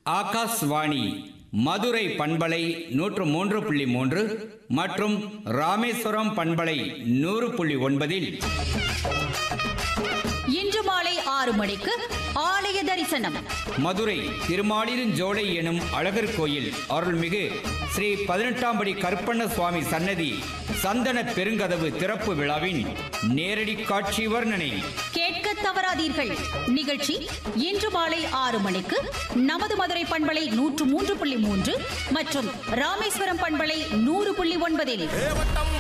ஆகாஷ்வாணி மதுரை பண்பலை நூற்று மூன்று புள்ளி மூன்று மற்றும் ராமேஸ்வரம் பண்பலை நூறு புள்ளி ஒன்பதில் இன்று மாலை ஆறு மணிக்கு ஆலய தரிசனம் மதுரை திருமாலிருஞ்சோலை எனும் அழகர் கோயில் அருள்மிகு ஸ்ரீ பதினெட்டாம் படி கருப்பண்ண சுவாமி சன்னதி சந்தன பெருங்கதவு திறப்பு விழாவின் நேரடி காட்சி வர்ணனை கேட்க தவறாதீர்கள் நிகழ்ச்சி இன்று மாலை ஆறு மணிக்கு நமது மதுரை பண்பலை நூற்று மூன்று புள்ளி மூன்று மற்றும் ராமேஸ்வரம் பண்பலை நூறு புள்ளி ஒன்பதில் ஏவட்டம்